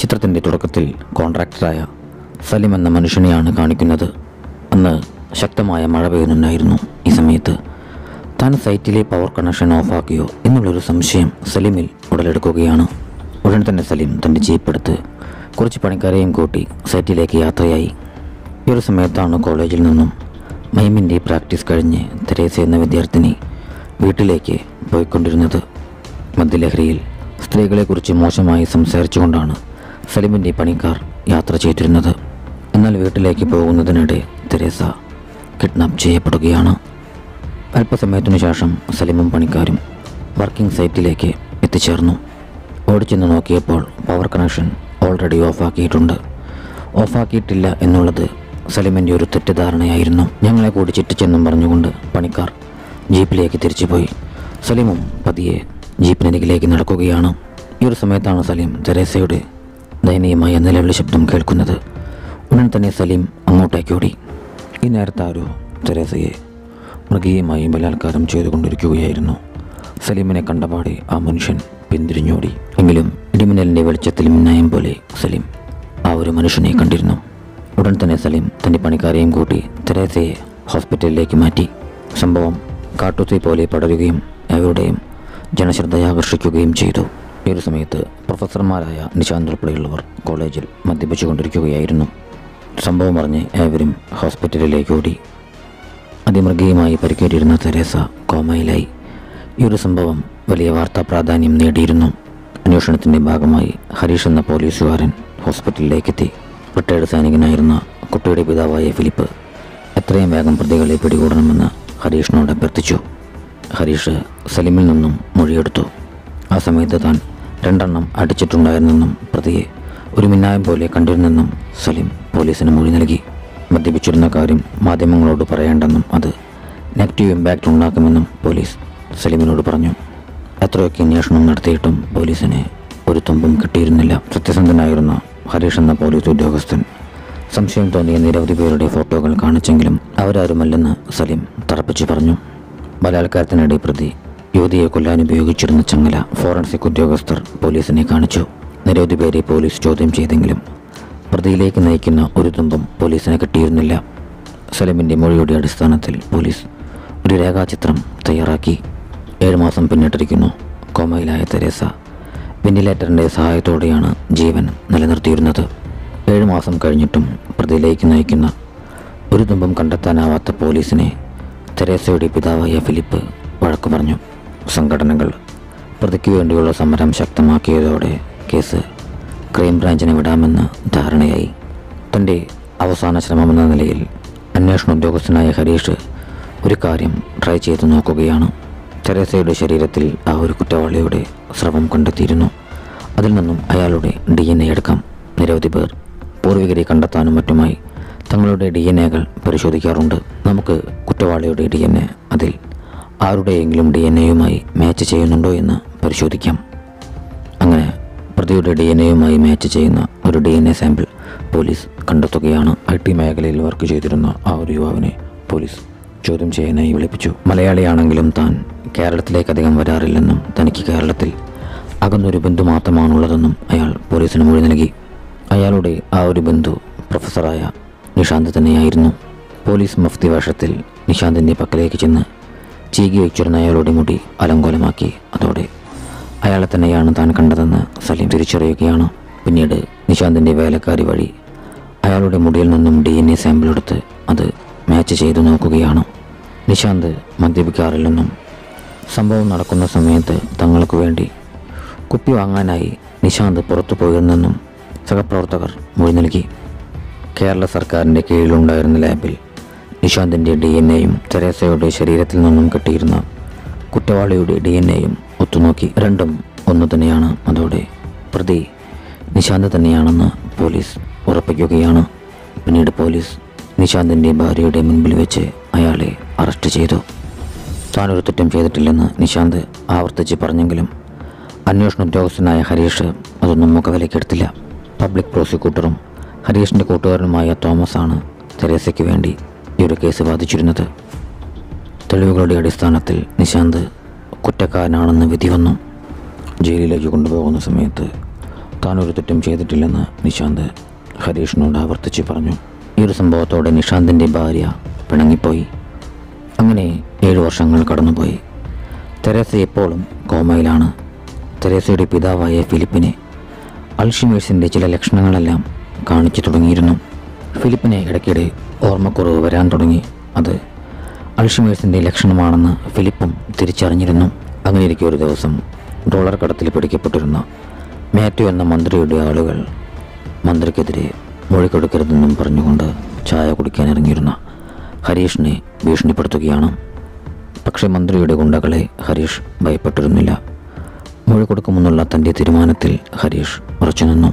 ചിത്രത്തിൻ്റെ തുടക്കത്തിൽ കോൺട്രാക്ടറായ സലിം എന്ന മനുഷ്യനെയാണ് കാണിക്കുന്നത് അന്ന് ശക്തമായ മഴ പെയ്യുന്നുണ്ടായിരുന്നു ഈ സമയത്ത് താൻ സൈറ്റിലെ പവർ കണക്ഷൻ ഓഫാക്കിയോ എന്നുള്ളൊരു സംശയം സലീമിൽ ഉടലെടുക്കുകയാണ് ഉടൻ തന്നെ സലീം തൻ്റെ ജീപ്പ് എടുത്ത് കുറച്ച് പണിക്കാരെയും കൂട്ടി സൈറ്റിലേക്ക് യാത്രയായി ഈ ഒരു സമയത്താണ് കോളേജിൽ നിന്നും മൈമിൻ്റെ പ്രാക്ടീസ് കഴിഞ്ഞ് തെരേസ എന്ന വിദ്യാർത്ഥിനി വീട്ടിലേക്ക് പോയിക്കൊണ്ടിരുന്നത് മദ്യലഹരിയിൽ സ്ത്രീകളെക്കുറിച്ച് മോശമായി സംസാരിച്ചുകൊണ്ടാണ് സലിമിൻ്റെ പണിക്കാർ യാത്ര ചെയ്തിരുന്നത് എന്നാൽ വീട്ടിലേക്ക് പോകുന്നതിനിടെ തെരേസ കിഡ്നാപ്പ് ചെയ്യപ്പെടുകയാണ് അല്പസമയത്തിനു ശേഷം സലിമും പണിക്കാരും വർക്കിംഗ് സൈറ്റിലേക്ക് എത്തിച്ചേർന്നു ഓടിച്ചെന്ന് നോക്കിയപ്പോൾ പവർ കണക്ഷൻ ഓൾറെഡി ഓഫാക്കിയിട്ടുണ്ട് ഓഫാക്കിയിട്ടില്ല എന്നുള്ളത് സലിമിൻ്റെ ഒരു തെറ്റിദ്ധാരണയായിരുന്നു ഞങ്ങളെ കൂടി ചിറ്റിച്ചെന്നും പറഞ്ഞുകൊണ്ട് പണിക്കാർ ജീപ്പിലേക്ക് തിരിച്ചുപോയി സലീമും പതിയെ ജീപ്പിനരികിലേക്ക് നടക്കുകയാണ് ഈ ഒരു സമയത്താണ് സലീം തെരേസയുടെ ദയനീയമായ നിലവിളി ശബ്ദം കേൾക്കുന്നത് ഉടൻ തന്നെ സലീം അങ്ങോട്ടേക്ക് ഓടി ഈ നേരത്തെ ആരോ തെരേസയെ മൃഗീയമായി ബലാത്കാരം ചെയ്തുകൊണ്ടിരിക്കുകയായിരുന്നു സലീമിനെ കണ്ടപാടെ ആ മനുഷ്യൻ പിന്തിരിഞ്ഞോടി എങ്കിലും ഇടിമിന്നലിൻ്റെ വെളിച്ചത്തിൽ മിന്നായം പോലെ സലീം ആ ഒരു മനുഷ്യനെ കണ്ടിരുന്നു ഉടൻ തന്നെ സലീം തൻ്റെ പണിക്കാരെയും കൂട്ടി തെരേസയെ ഹോസ്പിറ്റലിലേക്ക് മാറ്റി സംഭവം കാട്ടുതീ പോലെ പടരുകയും അവരുടെയും ജനശ്രദ്ധയാകർഷിക്കുകയും ചെയ്തു ഈ ഒരു സമയത്ത് പ്രൊഫസർമാരായ നിശാന്ത് ഉൾപ്പെടെയുള്ളവർ കോളേജിൽ മദ്യപിച്ചുകൊണ്ടിരിക്കുകയായിരുന്നു സംഭവം പറഞ്ഞ് ഏവരും ഹോസ്പിറ്റലിലേക്ക് ഓടി അതിമൃഗീയമായി പരിക്കേറ്റിരുന്ന തെരേസ കോമയിലായി ഈ ഒരു സംഭവം വലിയ വാർത്താ പ്രാധാന്യം നേടിയിരുന്നു അന്വേഷണത്തിൻ്റെ ഭാഗമായി ഹരീഷ് എന്ന പോലീസുകാരൻ ഹോസ്പിറ്റലിലേക്കെത്തി റിട്ടയർഡ് സൈനികനായിരുന്ന കുട്ടിയുടെ പിതാവായ ഫിലിപ്പ് എത്രയും വേഗം പ്രതികളെ പിടികൂടണമെന്ന് ഹരീഷിനോട് അഭ്യർത്ഥിച്ചു ഹരീഷ് സലിമിൽ നിന്നും മൊഴിയെടുത്തു ആ സമയത്ത് താൻ രണ്ടെണ്ണം അടിച്ചിട്ടുണ്ടായിരുന്നെന്നും പ്രതിയെ ഒരു മിന്നായം പോലെ കണ്ടിരുന്നെന്നും സലിം പോലീസിന് മൊഴി നൽകി മദ്യപിച്ചിരുന്ന കാര്യം മാധ്യമങ്ങളോട് പറയേണ്ടെന്നും അത് നെഗറ്റീവ് ഇമ്പാക്റ്റ് ഉണ്ടാക്കുമെന്നും പോലീസ് സലീമിനോട് പറഞ്ഞു എത്രയൊക്കെ അന്വേഷണം നടത്തിയിട്ടും പോലീസിന് ഒരു തുമ്പും കിട്ടിയിരുന്നില്ല സത്യസന്ധനായിരുന്ന ഹരീഷ് എന്ന പോലീസ് ഉദ്യോഗസ്ഥൻ സംശയം തോന്നിയ നിരവധി പേരുടെ ഫോട്ടോകൾ കാണിച്ചെങ്കിലും അവരാരുമല്ലെന്ന് സലീം തറപ്പിച്ചു പറഞ്ഞു ബലാത്കാരത്തിനിടെ പ്രതി യുവതിയെ കൊല്ലാൻ ഉപയോഗിച്ചിരുന്ന ചങ്ങല ഫോറൻസിക് ഉദ്യോഗസ്ഥർ പോലീസിനെ കാണിച്ചു നിരവധി പേരെ പോലീസ് ചോദ്യം ചെയ്തെങ്കിലും പ്രതിയിലേക്ക് നയിക്കുന്ന ഒരു തുമ്പും പോലീസിന് കിട്ടിയിരുന്നില്ല സലീമിൻ്റെ മൊഴിയുടെ അടിസ്ഥാനത്തിൽ പോലീസ് ഒരു രേഖാചിത്രം തയ്യാറാക്കി ഏഴ് മാസം പിന്നിട്ടിരിക്കുന്നു കോമയിലായ തെരേസ വെന്റിലേറ്ററിൻ്റെ സഹായത്തോടെയാണ് ജീവൻ നിലനിർത്തിയിരുന്നത് ഏഴ് മാസം കഴിഞ്ഞിട്ടും പ്രതിയിലേക്ക് നയിക്കുന്ന ഒരു തുമ്പം കണ്ടെത്താനാവാത്ത പോലീസിനെ തെരേസയുടെ പിതാവായ ഫിലിപ്പ് വഴക്കു പറഞ്ഞു സംഘടനകൾ പ്രതിക്ക് വേണ്ടിയുള്ള സമരം ശക്തമാക്കിയതോടെ കേസ് ക്രൈംബ്രാഞ്ചിനെ വിടാമെന്ന് ധാരണയായി തൻ്റെ അവസാന ശ്രമമെന്ന നിലയിൽ അന്വേഷണ ഉദ്യോഗസ്ഥനായ ഹരീഷ് ഒരു കാര്യം ട്രൈ ചെയ്തു നോക്കുകയാണ് തെരേസയുടെ ശരീരത്തിൽ ആ ഒരു കുറ്റവാളിയുടെ സ്രവം കണ്ടെത്തിയിരുന്നു അതിൽ നിന്നും അയാളുടെ ഡി എൻ എ എടുക്കാം നിരവധി പേർ പൂർവികരെ കണ്ടെത്താനും മറ്റുമായി തങ്ങളുടെ ഡി എൻ എകൾ പരിശോധിക്കാറുണ്ട് നമുക്ക് കുറ്റവാളിയുടെ ഡി എൻ എ അതിൽ ആരുടെയെങ്കിലും ഡി എൻ എയുമായി മാച്ച് ചെയ്യുന്നുണ്ടോ എന്ന് പരിശോധിക്കാം അങ്ങനെ പ്രതിയുടെ ഡി എൻ എയുമായി മാച്ച് ചെയ്യുന്ന ഒരു D N A sample police കണ്ടെത്തുകയാണ് ഐ ടി മേഖലയിൽ വർക്ക് ചെയ്തിരുന്ന ആ ഒരു യുവാവിനെ പോലീസ് ചോദ്യം ചെയ്യാനായി വിളിപ്പിച്ചു മലയാളിയാണെങ്കിലും താൻ കേരളത്തിലേക്ക് അധികം വരാറില്ലെന്നും തനിക്ക് കേരളത്തിൽ അകന്നൊരു ബന്ധു മാത്രമാണുള്ളതെന്നും അയാൾ പോലീസിന് മൊഴി നൽകി അയാളുടെ ആ ഒരു ബന്ധു പ്രൊഫസറായ നിഷാന്ത് തന്നെയായിരുന്നു പോലീസ് മഫ്തി വേഷത്തിൽ നിഷാന്തിൻ്റെ പക്കലേക്ക് ചെന്ന് ചീകി വച്ചിരുന്ന അയാളുടെ മുടി അലങ്കോലമാക്കി അതോടെ അയാളെ തന്നെയാണ് താൻ കണ്ടതെന്ന് സലീം തിരിച്ചറിയുകയാണ് പിന്നീട് നിശാന്തിൻ്റെ വേലക്കാരി വഴി അയാളുടെ മുടിയിൽ നിന്നും ഡി എൻ എ സാമ്പിൾ എടുത്ത് അത് മാച്ച് ചെയ്തു നോക്കുകയാണ് നിശാന്ത് മദ്യപിക്കാറില്ലെന്നും സംഭവം നടക്കുന്ന സമയത്ത് തങ്ങൾക്ക് വേണ്ടി കുപ്പി വാങ്ങാനായി നിശാന്ത് പുറത്തു പോയിരുന്നെന്നും സഹപ്രവർത്തകർ മൊഴി നൽകി കേരള സർക്കാരിൻ്റെ കീഴിലുണ്ടായിരുന്ന ലാബിൽ നിശാന്തിൻ്റെ ഡി എൻ എയും തെരേസയുടെ ശരീരത്തിൽ നിന്നും കിട്ടിയിരുന്ന കുറ്റവാളിയുടെ ഡി എൻ എയും ഒത്തുനോക്കി രണ്ടും ഒന്നു തന്നെയാണ് അതോടെ പ്രതി നിശാന്ത് തന്നെയാണെന്ന് പോലീസ് ഉറപ്പിക്കുകയാണ് പിന്നീട് പോലീസ് നിശാന്തിൻ്റെ ഭാര്യയുടെ മുൻപിൽ വെച്ച് അയാളെ അറസ്റ്റ് ചെയ്തു താനൊരു തെറ്റും ചെയ്തിട്ടില്ലെന്ന് നിശാന്ത് ആവർത്തിച്ച് പറഞ്ഞെങ്കിലും അന്വേഷണ ഉദ്യോഗസ്ഥനായ ഹരീഷ് അതൊന്നും മുഖവിലക്കെടുത്തില്ല പബ്ലിക് പ്രോസിക്യൂട്ടറും ഹരീഷിൻ്റെ കൂട്ടുകാരനുമായ തോമസ് ആണ് തെരേസയ്ക്ക് വേണ്ടി ഈ ഒരു കേസ് വാദിച്ചിരുന്നത് തെളിവുകളുടെ അടിസ്ഥാനത്തിൽ നിശാന്ത് കുറ്റക്കാരനാണെന്ന് വിധി വന്നു ജയിലിലേക്ക് കൊണ്ടുപോകുന്ന സമയത്ത് താൻ ഒരു തെറ്റും ചെയ്തിട്ടില്ലെന്ന് നിശാന്ത് ഹരീഷിനോട് ആവർത്തിച്ച് പറഞ്ഞു ഈ ഒരു സംഭവത്തോടെ നിശാന്തിൻ്റെ ഭാര്യ പിണങ്ങിപ്പോയി അങ്ങനെ ഏഴു വർഷങ്ങൾ കടന്നുപോയി തെരേസ എപ്പോഴും കോമയിലാണ് തെരേസയുടെ പിതാവായ ഫിലിപ്പിനെ അൾഷിമേഴ്സിൻ്റെ ചില ലക്ഷണങ്ങളെല്ലാം കാണിച്ചു തുടങ്ങിയിരുന്നു ഫിലിപ്പിനെ ഇടയ്ക്കിടെ ഓർമ്മക്കുറവ് വരാൻ തുടങ്ങി അത് അൾഷിമേഴ്സിൻ്റെ ലക്ഷണമാണെന്ന് ഫിലിപ്പും തിരിച്ചറിഞ്ഞിരുന്നു അങ്ങനെയിരിക്കെ ഒരു ദിവസം ഡോളർ കടത്തിൽ പിടിക്കപ്പെട്ടിരുന്ന മാത്യു എന്ന മന്ത്രിയുടെ ആളുകൾ മന്ത്രിക്കെതിരെ മൊഴി കൊടുക്കരുതെന്നും പറഞ്ഞുകൊണ്ട് ചായ കുടിക്കാൻ ഇറങ്ങിയിരുന്ന ഹരീഷിനെ ഭീഷണിപ്പെടുത്തുകയാണ് പക്ഷേ മന്ത്രിയുടെ ഗുണ്ടകളെ ഹരീഷ് ഭയപ്പെട്ടിരുന്നില്ല മൊഴി കൊടുക്കുമെന്നുള്ള തൻ്റെ തീരുമാനത്തിൽ ഹരീഷ് ഉറച്ചു നിന്നു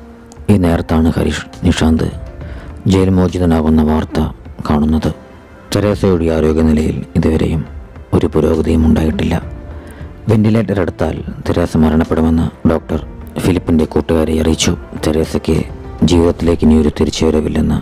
ഈ നേരത്താണ് ഹരീഷ് നിഷാന്ത് ജയിൽ മോചിതനാകുന്ന വാർത്ത കാണുന്നത് തെരേസയുടെ ആരോഗ്യനിലയിൽ ഇതുവരെയും ഒരു പുരോഗതിയും ഉണ്ടായിട്ടില്ല വെന്റിലേറ്റർ എടുത്താൽ തെരേസ മരണപ്പെടുമെന്ന് ഡോക്ടർ ഫിലിപ്പിൻ്റെ കൂട്ടുകാരെ അറിയിച്ചു തെരേസയ്ക്ക് ജീവിതത്തിലേക്ക് ഇനി ഒരു തിരിച്ചുവരവില്ലെന്ന്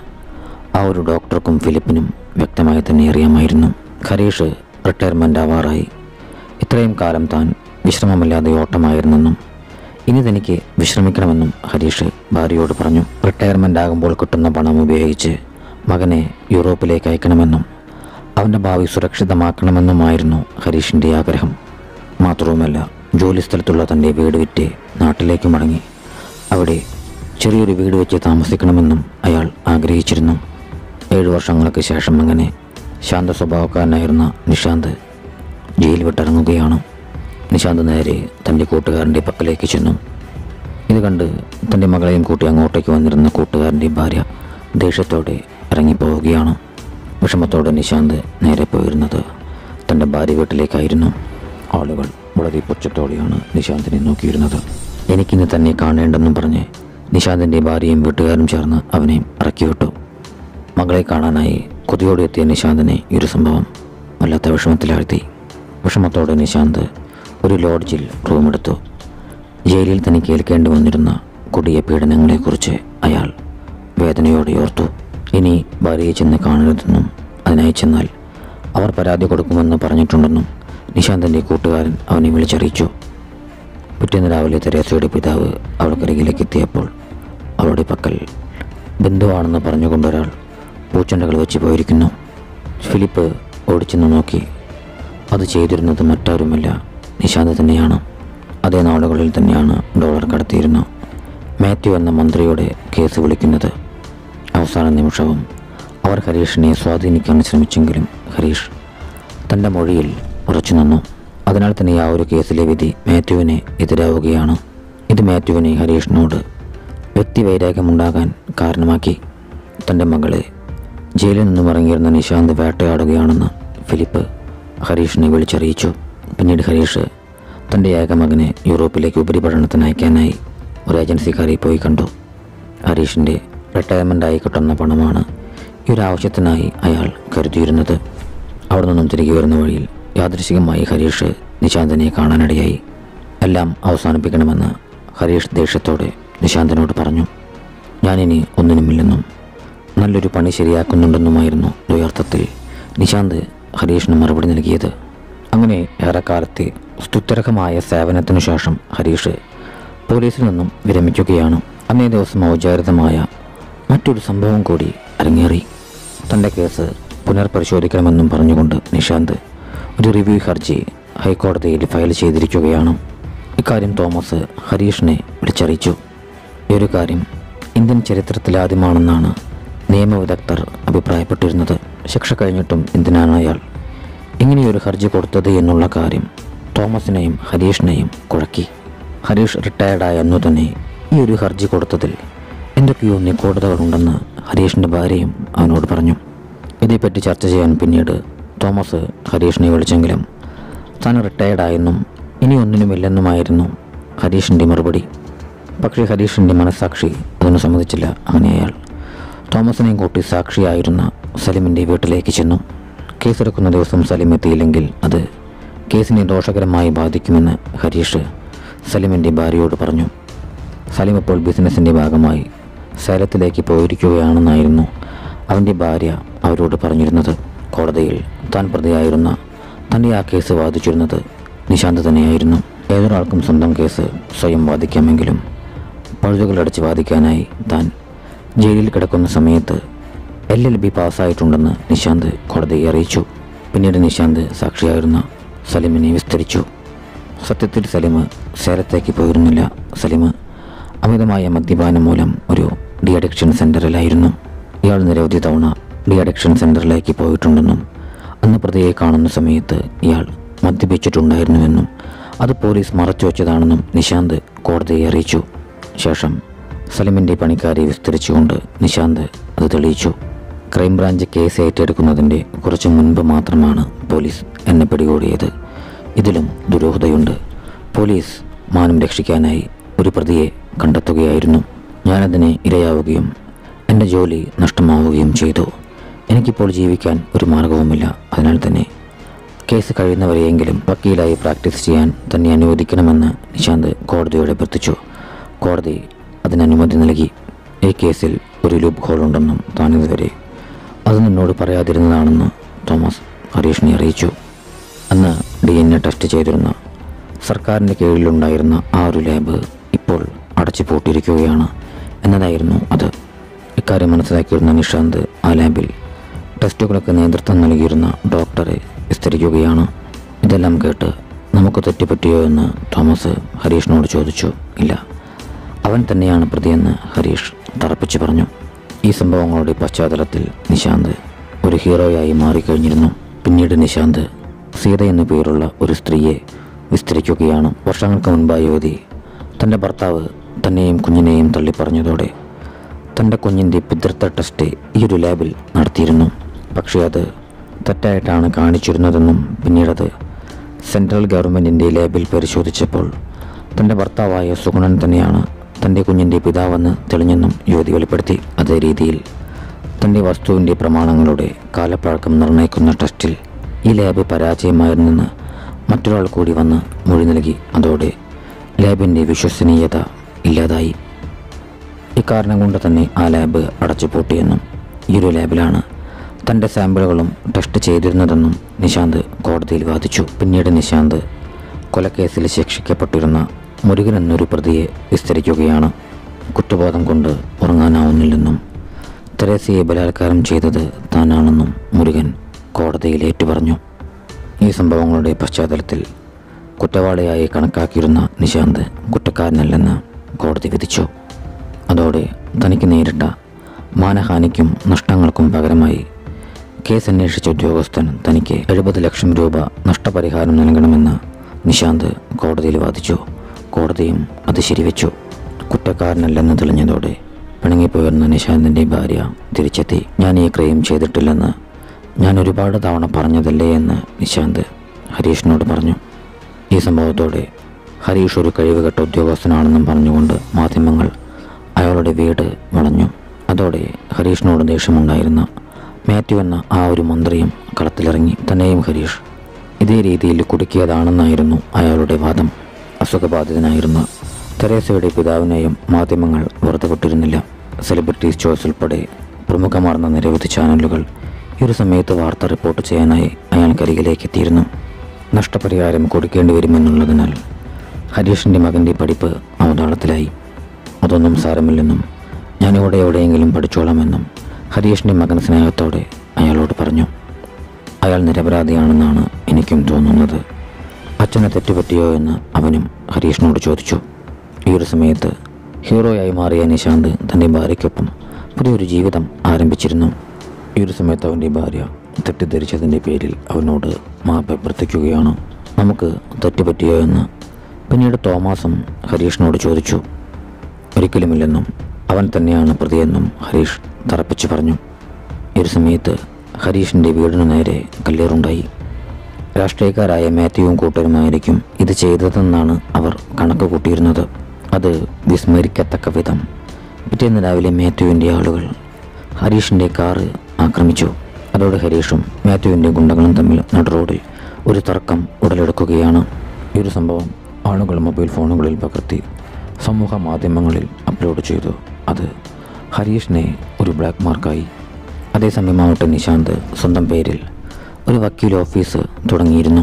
ആ ഒരു ഡോക്ടർക്കും ഫിലിപ്പിനും വ്യക്തമായി തന്നെ അറിയാമായിരുന്നു ഹരീഷ് റിട്ടയർമെൻ്റ് ആവാറായി ഇത്രയും കാലം താൻ വിശ്രമമില്ലാതെ ഓട്ടമായിരുന്നെന്നും ഇനി തനിക്ക് വിശ്രമിക്കണമെന്നും ഹരീഷ് ഭാര്യയോട് പറഞ്ഞു റിട്ടയർമെൻ്റ് ആകുമ്പോൾ കിട്ടുന്ന പണം ഉപയോഗിച്ച് മകനെ യൂറോപ്പിലേക്ക് അയക്കണമെന്നും അവൻ്റെ ഭാവി സുരക്ഷിതമാക്കണമെന്നുമായിരുന്നു ഹരീഷിൻ്റെ ആഗ്രഹം മാത്രവുമല്ല ജോലി സ്ഥലത്തുള്ള തൻ്റെ വീട് വിറ്റ് നാട്ടിലേക്ക് മടങ്ങി അവിടെ ചെറിയൊരു വീട് വെച്ച് താമസിക്കണമെന്നും അയാൾ ആഗ്രഹിച്ചിരുന്നു ഏഴു വർഷങ്ങൾക്ക് ശേഷം അങ്ങനെ ശാന്ത സ്വഭാവക്കാരനായിരുന്ന നിഷാന്ത് ജയിൽ വിട്ടിറങ്ങുകയാണ് നിശാന്ത് നേരെ തൻ്റെ കൂട്ടുകാരൻ്റെ പക്കലേക്ക് ചെന്നു ഇത് കണ്ട് തൻ്റെ മകളെയും കൂട്ടി അങ്ങോട്ടേക്ക് വന്നിരുന്ന കൂട്ടുകാരൻ്റെ ഭാര്യ ദേഷ്യത്തോടെ ഇറങ്ങിപ്പോവുകയാണ് വിഷമത്തോടെ നിശാന്ത് നേരെ പോയിരുന്നത് തൻ്റെ ഭാര്യ വീട്ടിലേക്കായിരുന്നു ആളുകൾ വളരെ പുച്ഛത്തോടെയാണ് നിശാന്തിനെ നോക്കിയിരുന്നത് എനിക്കിന്ന് തന്നെ കാണേണ്ടെന്നും പറഞ്ഞ് നിശാന്തിൻ്റെ ഭാര്യയും വീട്ടുകാരും ചേർന്ന് അവനെ ഇറക്കിവിട്ടു മകളെ കാണാനായി കൊതിയോടെ എത്തിയ നിശാന്തിനെ ഈ ഒരു സംഭവം വല്ലാത്ത വിഷമത്തിലാഴ്ത്തി വിഷമത്തോടെ നിശാന്ത് ഒരു ലോഡ്ജിൽ റൂമെടുത്തു ജയിലിൽ തനിക്ക് ഏൽക്കേണ്ടി വന്നിരുന്ന കൊടിയ പീഡനങ്ങളെക്കുറിച്ച് അയാൾ വേദനയോടെ ഓർത്തു ഇനി ഭാര്യയെ ചെന്ന് കാണരുതെന്നും അതിനായി ചെന്നാൽ അവർ പരാതി കൊടുക്കുമെന്ന് പറഞ്ഞിട്ടുണ്ടെന്നും നിശാന്തിൻ്റെ കൂട്ടുകാരൻ അവനെ വിളിച്ചറിയിച്ചു പിറ്റേന്ന് രാവിലെ തെരേസയുടെ പിതാവ് അവൾക്കരികിലേക്ക് എത്തിയപ്പോൾ അവളുടെ പക്കൽ ബന്ധുവാണെന്ന് പറഞ്ഞുകൊണ്ടൊരാൾ പൂച്ചെണ്ടകൾ വെച്ച് പോയിരിക്കുന്നു ഫിലിപ്പ് ഓടിച്ചെന്ന് നോക്കി അത് ചെയ്തിരുന്നത് മറ്റാരുമല്ല നിശാന്ത് തന്നെയാണ് അതേ നാളുകളിൽ തന്നെയാണ് ഡോളർ കടത്തിയിരുന്ന മാത്യു എന്ന മന്ത്രിയുടെ കേസ് വിളിക്കുന്നത് അവസാന നിമിഷവും അവർ ഹരീഷിനെ സ്വാധീനിക്കാൻ ശ്രമിച്ചെങ്കിലും ഹരീഷ് തൻ്റെ മൊഴിയിൽ ഉറച്ചു നിന്നു അതിനാൽ തന്നെ ആ ഒരു കേസിലെ വിധി മാത്യുവിന് എതിരാവുകയാണ് ഇത് മാത്യുവിനെ ഹരീഷിനോട് വ്യക്തിവൈരാഗ്യമുണ്ടാകാൻ കാരണമാക്കി തൻ്റെ മകളെ ജയിലിൽ നിന്നും ഇറങ്ങിയിരുന്ന നിശാന്ത് വേട്ടയാടുകയാണെന്ന് ഫിലിപ്പ് ഹരീഷിനെ വിളിച്ചറിയിച്ചു പിന്നീട് ഹരീഷ് തൻ്റെ ഏക മകനെ യൂറോപ്പിലേക്ക് ഉപരിപഠനത്തിന് അയക്കാനായി ഒരു ഏജൻസിക്കാരെ പോയി കണ്ടു ഹരീഷിൻ്റെ റിട്ടയർമെൻ്റായി കിട്ടുന്ന പണമാണ് ഈ ഒരു ആവശ്യത്തിനായി അയാൾ കരുതിയിരുന്നത് അവിടെ നിന്നും തിരികെ വരുന്ന വഴിയിൽ യാദൃശികമായി ഹരീഷ് നിശാന്തിനെ കാണാനിടയായി എല്ലാം അവസാനിപ്പിക്കണമെന്ന് ഹരീഷ് ദേഷ്യത്തോടെ നിശാന്തിനോട് പറഞ്ഞു ഞാനിനി ഒന്നിനുമില്ലെന്നും നല്ലൊരു പണി ശരിയാക്കുന്നുണ്ടെന്നുമായിരുന്നു ദ്വയാർത്ഥത്തിൽ നിശാന്ത് ഹരീഷിന് മറുപടി നൽകിയത് അങ്ങനെ ഏറെക്കാലത്തെ സ്തുത്യർഹമായ സേവനത്തിനു ശേഷം ഹരീഷ് പോലീസിൽ നിന്നും വിരമിക്കുകയാണ് അന്നേ ദിവസം ഔചാരിതമായ മറ്റൊരു സംഭവം കൂടി അരങ്ങേറി തൻ്റെ കേസ് പുനർപരിശോധിക്കണമെന്നും പറഞ്ഞുകൊണ്ട് നിഷാന്ത് ഒരു റിവ്യൂ ഹർജി ഹൈക്കോടതിയിൽ ഫയൽ ചെയ്തിരിക്കുകയാണ് ഇക്കാര്യം തോമസ് ഹരീഷിനെ വിളിച്ചറിയിച്ചു ഈ ഒരു കാര്യം ഇന്ത്യൻ ചരിത്രത്തിലാദ്യമാണെന്നാണ് നിയമവിദഗ്ധർ അഭിപ്രായപ്പെട്ടിരുന്നത് ശിക്ഷ കഴിഞ്ഞിട്ടും എന്തിനാണ് അയാൾ ഇങ്ങനെയൊരു ഹർജി കൊടുത്തത് എന്നുള്ള കാര്യം തോമസിനെയും ഹരീഷിനെയും കുഴക്കി ഹരീഷ് റിട്ടയർഡായ അന്നു തന്നെ ഈ ഒരു ഹർജി കൊടുത്തതിൽ എന്തൊക്കെയോ നിഗൂഢതകളുണ്ടെന്ന് ഹരീഷിൻ്റെ ഭാര്യയും അവനോട് പറഞ്ഞു ഇതേപ്പറ്റി ചർച്ച ചെയ്യാൻ പിന്നീട് തോമസ് ഹരീഷിനെ വിളിച്ചെങ്കിലും താൻ റിട്ടയർഡായെന്നും ഇനി ഒന്നിനുമില്ലെന്നുമായിരുന്നു ഹരീഷിൻ്റെ മറുപടി പക്ഷേ ഹരീഷിൻ്റെ മനസാക്ഷി അതിന് സമ്മതിച്ചില്ല അങ്ങനെ അയാൾ തോമസിനെയും കൂട്ടി സാക്ഷിയായിരുന്ന സലിമിൻ്റെ വീട്ടിലേക്ക് ചെന്നു കേസെടുക്കുന്ന ദിവസം സലിം എത്തിയില്ലെങ്കിൽ അത് കേസിനെ ദോഷകരമായി ബാധിക്കുമെന്ന് ഹരീഷ് സലിമിൻ്റെ ഭാര്യയോട് പറഞ്ഞു സലിം ഇപ്പോൾ ബിസിനസ്സിൻ്റെ ഭാഗമായി സേലത്തിലേക്ക് പോയിരിക്കുകയാണെന്നായിരുന്നു അവൻ്റെ ഭാര്യ അവരോട് പറഞ്ഞിരുന്നത് കോടതിയിൽ താൻ പ്രതിയായിരുന്ന തൻ്റെ ആ കേസ് വാദിച്ചിരുന്നത് നിശാന്ത് തന്നെയായിരുന്നു ഏതൊരാൾക്കും സ്വന്തം കേസ് സ്വയം വാദിക്കാമെങ്കിലും പഴുതുകളടച്ച് വാദിക്കാനായി താൻ ജയിലിൽ കിടക്കുന്ന സമയത്ത് എൽ എൽ ബി പാസ്സായിട്ടുണ്ടെന്ന് നിശാന്ത് കോടതിയെ അറിയിച്ചു പിന്നീട് നിശാന്ത് സാക്ഷിയായിരുന്ന സലിമിനെ വിസ്തരിച്ചു സത്യത്തിൽ സലിം സേലത്തേക്ക് പോയിരുന്നില്ല സലിം അമിതമായ മദ്യപാനം മൂലം ഒരു ഡി അഡിക്ഷൻ സെൻ്ററിലായിരുന്നു ഇയാൾ നിരവധി തവണ ഡി അഡിക്ഷൻ സെൻ്ററിലേക്ക് പോയിട്ടുണ്ടെന്നും അന്ന് പ്രതിയെ കാണുന്ന സമയത്ത് ഇയാൾ മദ്യപിച്ചിട്ടുണ്ടായിരുന്നുവെന്നും അത് പോലീസ് മറച്ചു വച്ചതാണെന്നും നിശാന്ത് കോടതിയെ അറിയിച്ചു ശേഷം സലിമിൻ്റെ പണിക്കാരെ വിസ്തരിച്ചുകൊണ്ട് നിശാന്ത് അത് തെളിയിച്ചു ക്രൈംബ്രാഞ്ച് കേസ് ഏറ്റെടുക്കുന്നതിൻ്റെ കുറച്ച് മുൻപ് മാത്രമാണ് പോലീസ് എന്നെ പിടികൂടിയത് ഇതിലും ദുരൂഹതയുണ്ട് പോലീസ് മാനം രക്ഷിക്കാനായി ഒരു പ്രതിയെ കണ്ടെത്തുകയായിരുന്നു ഞാനതിന് ഇരയാവുകയും എൻ്റെ ജോലി നഷ്ടമാവുകയും ചെയ്തു എനിക്കിപ്പോൾ ജീവിക്കാൻ ഒരു മാർഗവുമില്ല അതിനാൽ തന്നെ കേസ് കഴിയുന്നവരെയെങ്കിലും വക്കീലായി പ്രാക്ടീസ് ചെയ്യാൻ തന്നെ അനുവദിക്കണമെന്ന് നിശാന്ത് കോടതിയോട് അഭ്യർത്ഥിച്ചു കോടതി അതിന് അനുമതി നൽകി ഈ കേസിൽ ഒരു ലൂപ്പ് ഹോൾ ഉണ്ടെന്നും താനിതുവരെ അത് നിന്നോട് പറയാതിരുന്നതാണെന്ന് തോമസ് ഹരീഷിനെ അറിയിച്ചു അന്ന് ഡി എൻ എ ടെസ്റ്റ് ചെയ്തിരുന്ന സർക്കാരിൻ്റെ കീഴിലുണ്ടായിരുന്ന ആ ഒരു ലാബ് ഇപ്പോൾ അടച്ചു പൂട്ടിയിരിക്കുകയാണ് എന്നതായിരുന്നു അത് ഇക്കാര്യം മനസ്സിലാക്കിയിരുന്ന നിഷാന്ത് ആ ലാബിൽ ടെസ്റ്റുകൾക്ക് നേതൃത്വം നൽകിയിരുന്ന ഡോക്ടറെ വിസ്തരിക്കുകയാണ് ഇതെല്ലാം കേട്ട് നമുക്ക് തെറ്റുപറ്റിയോ എന്ന് തോമസ് ഹരീഷിനോട് ചോദിച്ചു ഇല്ല അവൻ തന്നെയാണ് പ്രതിയെന്ന് ഹരീഷ് തറപ്പിച്ചു പറഞ്ഞു ഈ സംഭവങ്ങളുടെ പശ്ചാത്തലത്തിൽ നിശാന്ത് ഒരു ഹീറോയായി മാറിക്കഴിഞ്ഞിരുന്നു പിന്നീട് നിശാന്ത് സീത എന്നു പേരുള്ള ഒരു സ്ത്രീയെ വിസ്തരിക്കുകയാണ് വർഷങ്ങൾക്ക് മുൻപ് ആ യുവതി തൻ്റെ ഭർത്താവ് തന്നെയും കുഞ്ഞിനെയും തള്ളിപ്പറഞ്ഞതോടെ തൻ്റെ കുഞ്ഞിൻ്റെ പിതൃത്വ ടെസ്റ്റ് ഈ ഒരു ലാബിൽ നടത്തിയിരുന്നു പക്ഷേ അത് തെറ്റായിട്ടാണ് കാണിച്ചിരുന്നതെന്നും പിന്നീടത് സെൻട്രൽ ഗവൺമെൻറ്റിൻ്റെ ലാബിൽ പരിശോധിച്ചപ്പോൾ തൻ്റെ ഭർത്താവായ സുഗുണൻ തന്നെയാണ് തൻ്റെ കുഞ്ഞിൻ്റെ പിതാവെന്ന് തെളിഞ്ഞെന്നും യുവതി വെളിപ്പെടുത്തി അതേ രീതിയിൽ തൻ്റെ വസ്തുവിൻ്റെ പ്രമാണങ്ങളുടെ കാലപ്പഴക്കം നിർണ്ണയിക്കുന്ന ടെസ്റ്റിൽ ഈ ലാബ് പരാജയമായിരുന്നെന്ന് മറ്റൊരാൾ കൂടി വന്ന് മൊഴി നൽകി അതോടെ ലാബിൻ്റെ വിശ്വസനീയത ഇല്ലാതായി ഇക്കാരണം കൊണ്ട് തന്നെ ആ ലാബ് അടച്ചുപൂട്ടിയെന്നും ഈ ഒരു ലാബിലാണ് തൻ്റെ സാമ്പിളുകളും ടെസ്റ്റ് ചെയ്തിരുന്നതെന്നും നിശാന്ത് കോടതിയിൽ വാദിച്ചു പിന്നീട് നിശാന്ത് കൊലക്കേസിൽ ശിക്ഷിക്കപ്പെട്ടിരുന്ന മുരുകൻ എന്നൊരു പ്രതിയെ വിസ്തരിക്കുകയാണ് കുറ്റബോധം കൊണ്ട് ഉറങ്ങാനാവുന്നില്ലെന്നും തെരേസയെ ബലാത്കാരം ചെയ്തത് താനാണെന്നും മുരുകൻ കോടതിയിൽ ഏറ്റുപറഞ്ഞു ഈ സംഭവങ്ങളുടെ പശ്ചാത്തലത്തിൽ കുറ്റവാളിയായി കണക്കാക്കിയിരുന്ന നിശാന്ത് കുറ്റക്കാരനല്ലെന്ന് കോടതി വിധിച്ചു അതോടെ തനിക്ക് നേരിട്ട മാനഹാനിക്കും നഷ്ടങ്ങൾക്കും പകരമായി കേസ് അന്വേഷിച്ച ഉദ്യോഗസ്ഥൻ തനിക്ക് എഴുപത് ലക്ഷം രൂപ നഷ്ടപരിഹാരം നൽകണമെന്ന് നിശാന്ത് കോടതിയിൽ വാദിച്ചു കോടതിയും അത് ശരിവെച്ചു കുറ്റക്കാരനല്ലെന്ന് തെളിഞ്ഞതോടെ പിണങ്ങിപ്പോയിരുന്ന നിശാന്തിൻ്റെ ഭാര്യ തിരിച്ചെത്തി ഞാൻ ഈ ക്രൈം ചെയ്തിട്ടില്ലെന്ന് ഞാൻ ഒരുപാട് തവണ പറഞ്ഞതല്ലേ എന്ന് നിശാന്ത് ഹരീഷിനോട് പറഞ്ഞു ഈ സംഭവത്തോടെ ഹരീഷ് ഒരു കഴിവുകെട്ട ഉദ്യോഗസ്ഥനാണെന്നും പറഞ്ഞുകൊണ്ട് മാധ്യമങ്ങൾ അയാളുടെ വീട് വളഞ്ഞു അതോടെ ഹരീഷിനോട് ദേഷ്യമുണ്ടായിരുന്ന മാത്യു എന്ന ആ ഒരു മന്ത്രിയും കളത്തിലിറങ്ങി തന്നെയും ഹരീഷ് ഇതേ രീതിയിൽ കുടുക്കിയതാണെന്നായിരുന്നു അയാളുടെ വാദം അസുഖബാധിതനായിരുന്ന തെരേസയുടെ പിതാവിനെയും മാധ്യമങ്ങൾ വെറുതെ വിട്ടിരുന്നില്ല സെലിബ്രിറ്റീസ് ചോയ്സ് ഉൾപ്പെടെ പ്രമുഖമാർന്ന നിരവധി ചാനലുകൾ ഈ ഒരു സമയത്ത് വാർത്ത റിപ്പോർട്ട് ചെയ്യാനായി അയാൾക്കരികിലേക്ക് എത്തിയിരുന്നു നഷ്ടപരിഹാരം കൊടുക്കേണ്ടി വരുമെന്നുള്ളതിനാൽ ഹരീഷിൻ്റെ മകൻ്റെ പഠിപ്പ് അവതാളത്തിലായി അതൊന്നും സാരമില്ലെന്നും ഞാനിവിടെ എവിടെയെങ്കിലും പഠിച്ചോളാമെന്നും ഹരീഷിൻ്റെ മകൻ സ്നേഹത്തോടെ അയാളോട് പറഞ്ഞു അയാൾ നിരപരാധിയാണെന്നാണ് എനിക്കും തോന്നുന്നത് അച്ഛനെ തെറ്റുപറ്റിയോ എന്ന് അവനും ഹരീഷിനോട് ചോദിച്ചു ഈ ഒരു സമയത്ത് ഹീറോയായി മാറിയ നിശാന്ത് തൻ്റെ ഭാര്യയ്ക്കൊപ്പം പുതിയൊരു ജീവിതം ആരംഭിച്ചിരുന്നു ഈ ഒരു സമയത്ത് അവൻ്റെ ഭാര്യ തെറ്റിദ്ധരിച്ചതിൻ്റെ പേരിൽ അവനോട് മാപ്പ് അഭ്യർത്ഥിക്കുകയാണ് നമുക്ക് തെറ്റുപറ്റിയോ എന്ന് പിന്നീട് തോമാസും ഹരീഷിനോട് ചോദിച്ചു ഒരിക്കലുമില്ലെന്നും അവൻ തന്നെയാണ് പ്രതിയെന്നും ഹരീഷ് തറപ്പിച്ചു പറഞ്ഞു ഈ ഒരു സമയത്ത് ഹരീഷിൻ്റെ വീടിനു നേരെ കല്ലേറുണ്ടായി രാഷ്ട്രീയക്കാരായ മാത്യുവും കൂട്ടരുമായിരിക്കും ഇത് ചെയ്തതെന്നാണ് അവർ കണക്ക് കൂട്ടിയിരുന്നത് അത് വിസ്മരിക്കത്തക്ക വിധം പിറ്റേന്ന് രാവിലെ മാത്യുവിൻ്റെ ആളുകൾ ഹരീഷിൻ്റെ കാറ് ആക്രമിച്ചു അതോടെ ഹരീഷും മാത്യുവിൻ്റെ ഗുണ്ടകളും തമ്മിൽ നട റോഡിൽ ഒരു തർക്കം ഉടലെടുക്കുകയാണ് ഈ ഒരു സംഭവം ആളുകൾ മൊബൈൽ ഫോണുകളിൽ പകർത്തി സമൂഹ മാധ്യമങ്ങളിൽ അപ്ലോഡ് ചെയ്തു അത് ഹരീഷിനെ ഒരു ബ്ലാക്ക് മാർക്കായി അതേസമയമാവട്ടെ നിശാന്ത് സ്വന്തം പേരിൽ ഒരു വക്കീൽ ഓഫീസ് തുടങ്ങിയിരുന്നു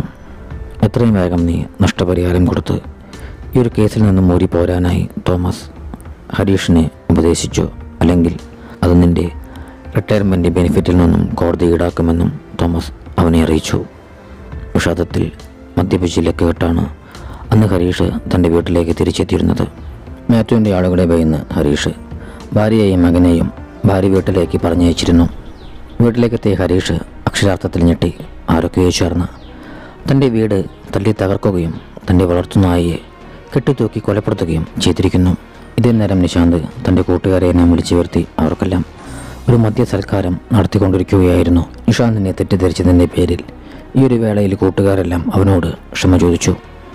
എത്രയും വേഗം നീ നഷ്ടപരിഹാരം കൊടുത്ത് ഈ ഒരു കേസിൽ നിന്നും മൂരി പോരാനായി തോമസ് ഹരീഷിനെ ഉപദേശിച്ചു അല്ലെങ്കിൽ അത് നിന്റെ റിട്ടയർമെൻറ്റ് ബെനിഫിറ്റിൽ നിന്നും കോടതി ഈടാക്കുമെന്നും തോമസ് അവനെ അറിയിച്ചു വിഷാദത്തിൽ മദ്യപിച്ച് ലക്കുകെട്ടാണ് അന്ന് ഹരീഷ് തൻ്റെ വീട്ടിലേക്ക് തിരിച്ചെത്തിയിരുന്നത് മാത്യുവിൻ്റെ ആളുകളെ ഭയന്ന് ഹരീഷ് ഭാര്യയെയും മകനെയും ഭാര്യ വീട്ടിലേക്ക് പറഞ്ഞയച്ചിരുന്നു വീട്ടിലേക്കെത്തിയ ഹരീഷ് അക്ഷരാർത്ഥത്തിൽ ഞെട്ടി ആരൊക്കെയോ ചേർന്ന് തൻ്റെ വീട് തല്ലി തകർക്കുകയും തൻ്റെ വളർത്തുനായയെ കെട്ടിത്തൂക്കി കൊലപ്പെടുത്തുകയും ചെയ്തിരിക്കുന്നു ഇതേ നേരം നിശാന്ത് തൻ്റെ കൂട്ടുകാരെ എല്ലാം വിളിച്ചു വരുത്തി അവർക്കെല്ലാം ഒരു മദ്യ സൽക്കാരം നടത്തിക്കൊണ്ടിരിക്കുകയായിരുന്നു നിഷാന്തിനെ തെറ്റിദ്ധരിച്ചതിൻ്റെ പേരിൽ ഈ ഒരു വേളയിൽ കൂട്ടുകാരെല്ലാം അവനോട് ക്ഷമ ചോദിച്ചു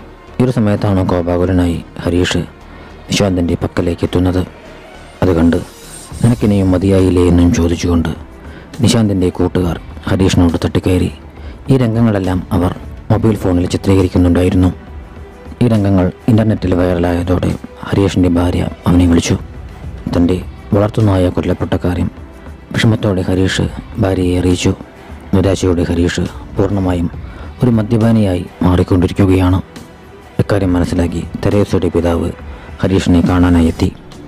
ഈ ഒരു സമയത്താണ് കോപാകുലനായി ഹരീഷ് നിശാന്തിൻ്റെ പക്കലേക്ക് എത്തുന്നത് അത് കണ്ട് നിനക്കിനിയും മതിയായില്ലേ എന്നും ചോദിച്ചുകൊണ്ട് നിശാന്തിൻ്റെ കൂട്ടുകാർ ഹരീഷിനോട് തട്ടിക്കയറി ഈ രംഗങ്ങളെല്ലാം അവർ മൊബൈൽ ഫോണിൽ ചിത്രീകരിക്കുന്നുണ്ടായിരുന്നു ഈ രംഗങ്ങൾ ഇൻ്റർനെറ്റിൽ വൈറലായതോടെ ഹരീഷിൻ്റെ ഭാര്യ അവനെ വിളിച്ചു തൻ്റെ വളർത്തുനായ കൊല്ലപ്പെട്ട കാര്യം വിഷമത്തോടെ ഹരീഷ് ഭാര്യയെ അറിയിച്ചു നിരാശയോടെ ഹരീഷ് പൂർണ്ണമായും ഒരു മദ്യപാനിയായി മാറിക്കൊണ്ടിരിക്കുകയാണ് ഇക്കാര്യം മനസ്സിലാക്കി തെരേസയുടെ പിതാവ് ഹരീഷിനെ കാണാനായി എത്തി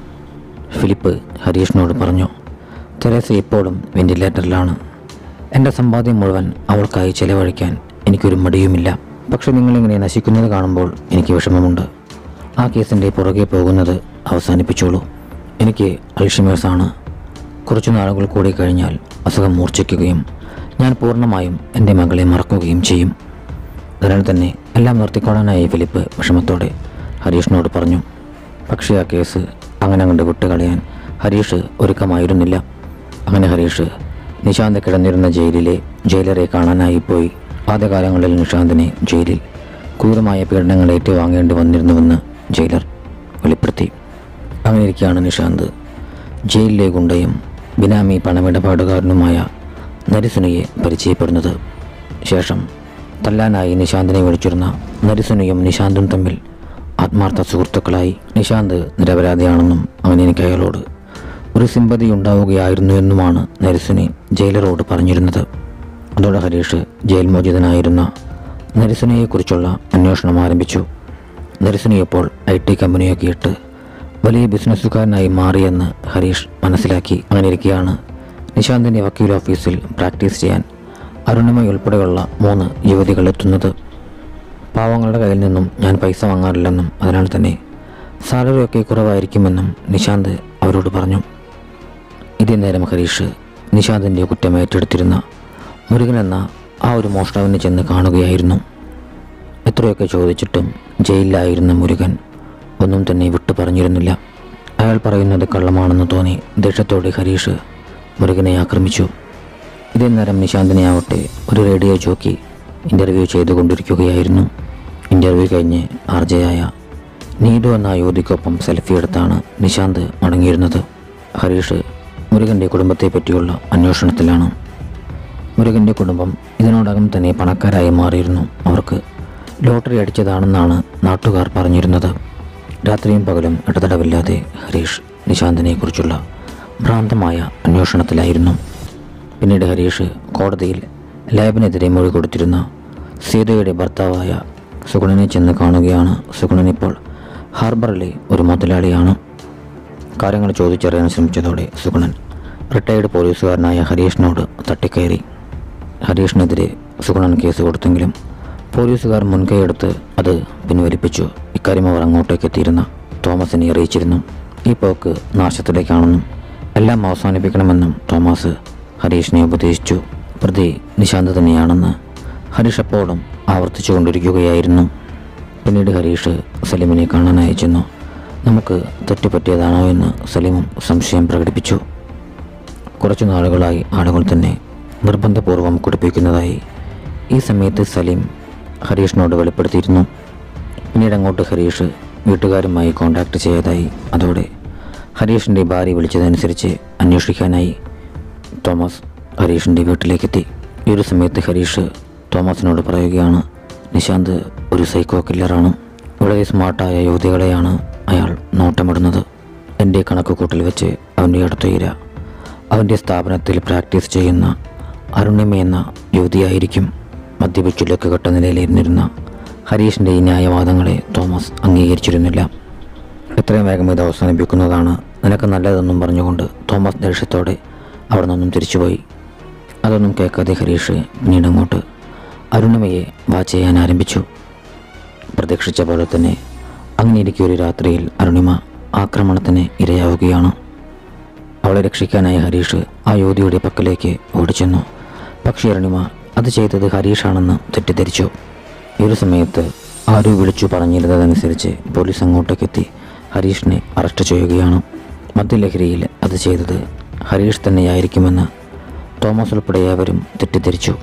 ഫിലിപ്പ് ഹരീഷിനോട് പറഞ്ഞു തെരേസ ഇപ്പോഴും വെന്റിലേറ്ററിലാണ് എൻ്റെ സമ്പാദ്യം മുഴുവൻ അവൾക്കായി ചെലവഴിക്കാൻ എനിക്കൊരു മടിയുമില്ല പക്ഷെ നിങ്ങളിങ്ങനെ നശിക്കുന്നത് കാണുമ്പോൾ എനിക്ക് വിഷമമുണ്ട് ആ കേസിൻ്റെ പുറകെ പോകുന്നത് അവസാനിപ്പിച്ചോളൂ എനിക്ക് അൽഷിമേഴ്സാണ് കുറച്ചു നാളുകൾ കൂടി കഴിഞ്ഞാൽ അസുഖം മൂർച്ഛിക്കുകയും ഞാൻ പൂർണ്ണമായും എൻ്റെ മകളെ മറക്കുകയും ചെയ്യും അതിനാൽ തന്നെ എല്ലാം നിർത്തിക്കൊള്ളാനായി ഫിലിപ്പ് വിഷമത്തോടെ ഹരീഷിനോട് പറഞ്ഞു പക്ഷേ ആ കേസ് അങ്ങനെ അങ്ങോട്ട് വിട്ടുകളയാൻ ഹരീഷ് ഒരുക്കമായിരുന്നില്ല അങ്ങനെ ഹരീഷ് നിശാന്ത് കിടന്നിരുന്ന ജയിലിലെ ജയിലറെ കാണാനായി പോയി ആദ്യകാലങ്ങളിൽ നിഷാന്തിനെ ജയിലിൽ ക്രൂരമായ പീഡനങ്ങൾ ഏറ്റുവാങ്ങേണ്ടി വന്നിരുന്നുവെന്ന് ജയിലർ വെളിപ്പെടുത്തി അങ്ങനെയിരിക്കെയാണ് നിഷാന്ത് ജയിലിലെ ഗുണ്ടയും ബിനാമി പണമിടപാടുകാരനുമായ നരിസുനയെ പരിചയപ്പെടുന്നത് ശേഷം തല്ലാനായി നിശാന്തിനെ വിളിച്ചിരുന്ന നരിസുനയും നിശാന്തും തമ്മിൽ ആത്മാർത്ഥ സുഹൃത്തുക്കളായി നിശാന്ത് നിരപരാധിയാണെന്നും അങ്ങനെ എനിക്ക് അയാളോട് ഒരു സിമ്പതി ഉണ്ടാവുകയായിരുന്നു എന്നുമാണ് നരിസുനി ജയിലറോട് പറഞ്ഞിരുന്നത് അതോടെ ഹരീഷ് ജയിൽ മോചിതനായിരുന്ന നരിസുനയെക്കുറിച്ചുള്ള അന്വേഷണം ആരംഭിച്ചു നരിസുനി ഇപ്പോൾ ഐ ടി കമ്പനിയൊക്കെ ഇട്ട് വലിയ ബിസിനസ്സുകാരനായി മാറിയെന്ന് ഹരീഷ് മനസ്സിലാക്കി അങ്ങനെ ഇരിക്കെയാണ് നിശാന്തിൻ്റെ വക്കീൽ ഓഫീസിൽ പ്രാക്ടീസ് ചെയ്യാൻ അരുണിമ ഉൾപ്പെടെയുള്ള മൂന്ന് യുവതികൾ എത്തുന്നത് പാവങ്ങളുടെ കയ്യിൽ നിന്നും ഞാൻ പൈസ വാങ്ങാറില്ലെന്നും അതിനാൽ തന്നെ സാലറിയൊക്കെ കുറവായിരിക്കുമെന്നും നിശാന്ത് അവരോട് പറഞ്ഞു ഇതേ നേരം ഹരീഷ് നിശാന്തിൻ്റെ കുറ്റം ഏറ്റെടുത്തിരുന്ന മുരുകൻ എന്ന ആ ഒരു മോഷ്ടാവിനെ ചെന്ന് കാണുകയായിരുന്നു എത്രയൊക്കെ ചോദിച്ചിട്ടും ജയിലിലായിരുന്ന മുരുകൻ ഒന്നും തന്നെ വിട്ടു പറഞ്ഞിരുന്നില്ല അയാൾ പറയുന്നത് കള്ളമാണെന്ന് തോന്നി ദേഷ്യത്തോടെ ഹരീഷ് മുരുകനെ ആക്രമിച്ചു ഇതേ നേരം നിശാന്തിനെ ആവട്ടെ ഒരു റേഡിയോ ജോക്കി ഇൻ്റർവ്യൂ ചെയ്തുകൊണ്ടിരിക്കുകയായിരുന്നു ഇൻ്റർവ്യൂ കഴിഞ്ഞ് ആർജയായ നീതു എന്ന യുവതിക്കൊപ്പം സെൽഫി എടുത്താണ് നിശാന്ത് മടങ്ങിയിരുന്നത് ഹരീഷ് മുരുകൻ്റെ കുടുംബത്തെ പറ്റിയുള്ള അന്വേഷണത്തിലാണ് മുരുകൻ്റെ കുടുംബം ഇതിനോടകം തന്നെ പണക്കാരായി മാറിയിരുന്നു അവർക്ക് ലോട്ടറി അടിച്ചതാണെന്നാണ് നാട്ടുകാർ പറഞ്ഞിരുന്നത് രാത്രിയും പകലും ഇടതടവില്ലാതെ ഹരീഷ് നിശാന്തിനെക്കുറിച്ചുള്ള ഭ്രാന്തമായ അന്വേഷണത്തിലായിരുന്നു പിന്നീട് ഹരീഷ് കോടതിയിൽ ലാബിനെതിരെ മൊഴി കൊടുത്തിരുന്ന സീതയുടെ ഭർത്താവായ സുഗുണനെ ചെന്ന് കാണുകയാണ് സുഗുണൻ ഇപ്പോൾ ഹാർബറിലെ ഒരു മുതലാളിയാണ് കാര്യങ്ങൾ ചോദിച്ചറിയാൻ ശ്രമിച്ചതോടെ സുഗുണൻ റിട്ടയർഡ് പോലീസുകാരനായ ഹരീഷിനോട് തട്ടിക്കയറി ഹരീഷിനെതിരെ സുഗുണൻ കേസ് കൊടുത്തെങ്കിലും പോലീസുകാർ മുൻകൈയെടുത്ത് അത് പിൻവലിപ്പിച്ചു ഇക്കാര്യം അവർ അങ്ങോട്ടേക്ക് എത്തിയിരുന്ന തോമസിനെ അറിയിച്ചിരുന്നു ഈ പോക്ക് നാശത്തിലേക്കാണെന്നും എല്ലാം അവസാനിപ്പിക്കണമെന്നും തോമസ് ഹരീഷിനെ ഉപദേശിച്ചു പ്രതി നിശാന്ത് തന്നെയാണെന്ന് ഹരീഷ് അപ്പോഴും ആവർത്തിച്ചുകൊണ്ടിരിക്കുകയായിരുന്നു പിന്നീട് ഹരീഷ് സലീമിനെ കാണാനായി ചെന്നു നമുക്ക് തെറ്റുപറ്റിയതാണോ എന്ന് സലീമും സംശയം പ്രകടിപ്പിച്ചു കുറച്ചു നാളുകളായി ആളുകൾ തന്നെ നിർബന്ധപൂർവം കുടിപ്പിക്കുന്നതായി ഈ സമയത്ത് സലീം ഹരീഷിനോട് വെളിപ്പെടുത്തിയിരുന്നു പിന്നീട് അങ്ങോട്ട് ഹരീഷ് വീട്ടുകാരുമായി കോണ്ടാക്ട് ചെയ്തതായി അതോടെ ഹരീഷിൻ്റെ ഭാര്യ വിളിച്ചതനുസരിച്ച് അന്വേഷിക്കാനായി തോമസ് ഹരീഷിൻ്റെ വീട്ടിലേക്കെത്തി ഈ ഒരു സമയത്ത് ഹരീഷ് തോമസിനോട് പറയുകയാണ് നിശാന്ത് ഒരു സൈക്കോ കില്ലറാണ് വളരെ സ്മാർട്ടായ യുവതികളെയാണ് അയാൾ നോട്ടമിടുന്നത് എൻ്റെ കണക്കുകൂട്ടൽ വെച്ച് അവൻ്റെ അടുത്തുയര അവൻ്റെ സ്ഥാപനത്തിൽ പ്രാക്ടീസ് ചെയ്യുന്ന അരുണിമ എന്ന യുവതിയായിരിക്കും മദ്യപിച്ചു ലക്കുകെട്ട നിലയിലിരുന്നിരുന്ന ഹരീഷിൻ്റെ ഈ ന്യായവാദങ്ങളെ തോമസ് അംഗീകരിച്ചിരുന്നില്ല എത്രയും വേഗം ഇത് അവസാനിപ്പിക്കുന്നതാണ് നിനക്ക് നല്ലതെന്നും പറഞ്ഞുകൊണ്ട് തോമസ് ദേഷ്യത്തോടെ അവിടെ നിന്നും തിരിച്ചുപോയി അതൊന്നും കേൾക്കാതെ ഹരീഷ് പിന്നീട് അങ്ങോട്ട് അരുണിമയെ വാച്ച് ചെയ്യാൻ ആരംഭിച്ചു പ്രതീക്ഷിച്ച പോലെ തന്നെ അങ്ങനെയിരിക്കെ ഒരു രാത്രിയിൽ അരുണിമ ആക്രമണത്തിന് ഇരയാവുകയാണ് അവളെ രക്ഷിക്കാനായി ഹരീഷ് ആ യുവതിയുടെ പക്കലേക്ക് ഓടിച്ചെന്നു പക്ഷേ അരുണിമ അത് ചെയ്തത് ഹരീഷാണെന്ന് തെറ്റിദ്ധരിച്ചു ഈ ഒരു സമയത്ത് ആരോ വിളിച്ചു പറഞ്ഞിരുന്നതനുസരിച്ച് പോലീസ് അങ്ങോട്ടേക്കെത്തി ഹരീഷിനെ അറസ്റ്റ് ചെയ്യുകയാണ് മദ്യലഹരിയിൽ അത് ചെയ്തത് ഹരീഷ് തന്നെയായിരിക്കുമെന്ന് തോമസ് ഉൾപ്പെടെ ഏവരും തെറ്റിദ്ധരിച്ചു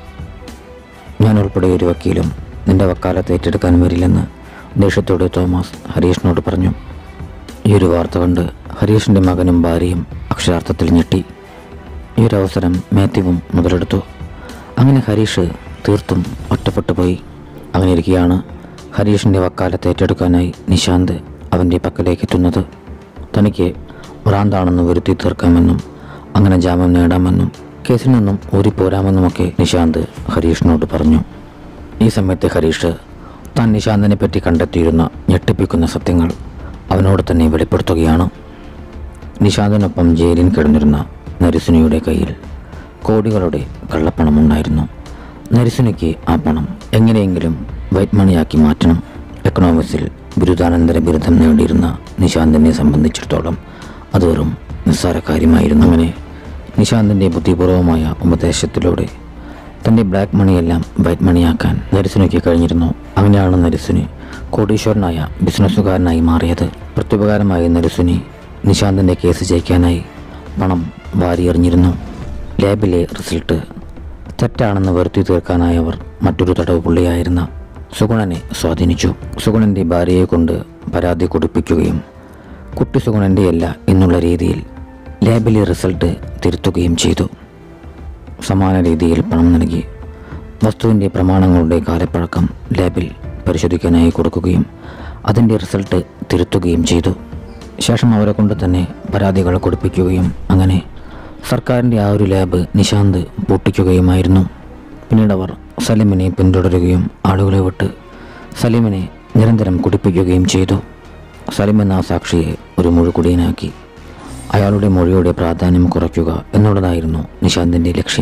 ഞാൻ ഉൾപ്പെടെ ഒരു വക്കീലും നിന്റെ വക്കാലത്ത് ഏറ്റെടുക്കാൻ വരില്ലെന്ന് ദേഷ്യത്തോടെ തോമസ് ഹരീഷിനോട് പറഞ്ഞു ഈ ഒരു വാർത്ത കണ്ട് ഹരീഷിൻ്റെ മകനും ഭാര്യയും അക്ഷരാർത്ഥത്തിൽ ഞെട്ടി ഈ ഒരു അവസരം മാത്യുവും മുതലെടുത്തു അങ്ങനെ ഹരീഷ് തീർത്തും ഒറ്റപ്പെട്ടു പോയി അങ്ങനെ ഇരിക്കെയാണ് ഹരീഷിൻ്റെ വക്കാലത്ത് ഏറ്റെടുക്കാനായി നിശാന്ത് അവൻ്റെ പക്കലേക്ക് എത്തുന്നത് തനിക്ക് ഭ്രാന്താണെന്ന് വരുത്തി തീർക്കാമെന്നും അങ്ങനെ ജാമ്യം നേടാമെന്നും കേസിൽ നിന്നും ഊരിപ്പോരാമെന്നുമൊക്കെ നിശാന്ത് ഹരീഷിനോട് പറഞ്ഞു ഈ സമയത്ത് ഹരീഷ് താൻ നിശാന്തിനെ പറ്റി കണ്ടെത്തിയിരുന്ന ഞെട്ടിപ്പിക്കുന്ന സത്യങ്ങൾ അവനോട് തന്നെ വെളിപ്പെടുത്തുകയാണ് നിശാന്തിനൊപ്പം ജയിലിൽ കിടന്നിരുന്ന നരിസുനിയുടെ കയ്യിൽ കോടികളുടെ കള്ളപ്പണമുണ്ടായിരുന്നു നരിസുനിക്ക് ആ പണം എങ്ങനെയെങ്കിലും വൈറ്റ് മണിയാക്കി മാറ്റണം എക്കണോമിക്സിൽ ബിരുദാനന്തര ബിരുദം നേടിയിരുന്ന നിശാന്തിനെ സംബന്ധിച്ചിടത്തോളം അത് വെറും നിസ്സാര കാര്യമായിരുന്നു അങ്ങനെ നിശാന്തിൻ്റെ ബുദ്ധിപൂർവമായ ഉപദേശത്തിലൂടെ തൻ്റെ ബ്ലാക്ക് മണിയെല്ലാം വൈറ്റ് മണിയാക്കാൻ നരിസുനിക്ക് കഴിഞ്ഞിരുന്നു അങ്ങനെയാണ് നരിസുനി കോടീശ്വരനായ ബിസിനസ്സുകാരനായി മാറിയത് പ്രത്യുപകാരമായി നരിസുനി നിശാന്തിൻ്റെ കേസ് ജയിക്കാനായി പണം വാരിയെറിഞ്ഞിരുന്നു ലാബിലെ റിസൾട്ട് തെറ്റാണെന്ന് വരുത്തി തീർക്കാനായവർ മറ്റൊരു തടവ് പുള്ളിയായിരുന്ന സുഗുണനെ സ്വാധീനിച്ചു സുഗുണൻ്റെ ഭാര്യയെ കൊണ്ട് പരാതി കൊടുപ്പിക്കുകയും കുട്ടി സുഗുണൻ്റെയല്ല എന്നുള്ള രീതിയിൽ ലാബിലെ റിസൾട്ട് തിരുത്തുകയും ചെയ്തു സമാന രീതിയിൽ പണം നൽകി വസ്തുവിൻ്റെ പ്രമാണങ്ങളുടെ കാലപ്പഴക്കം ലാബിൽ പരിശോധിക്കാനായി കൊടുക്കുകയും അതിൻ്റെ റിസൾട്ട് തിരുത്തുകയും ചെയ്തു ശേഷം അവരെ കൊണ്ട് തന്നെ പരാതികൾ കൊടുപ്പിക്കുകയും അങ്ങനെ സർക്കാരിൻ്റെ ആ ഒരു ലാബ് നിശാന്ത് പൂട്ടിക്കുകയുമായിരുന്നു പിന്നീട് അവർ സലീമിനെ പിന്തുടരുകയും ആളുകളെ വിട്ട് സലീമിനെ നിരന്തരം കുടിപ്പിക്കുകയും ചെയ്തു സലീം എന്ന ആ സാക്ഷിയെ ഒരു മുഴുകുടിയനാക്കി അയാളുടെ മൊഴിയുടെ പ്രാധാന്യം കുറയ്ക്കുക എന്നുള്ളതായിരുന്നു നിശാന്തിൻ്റെ ലക്ഷ്യം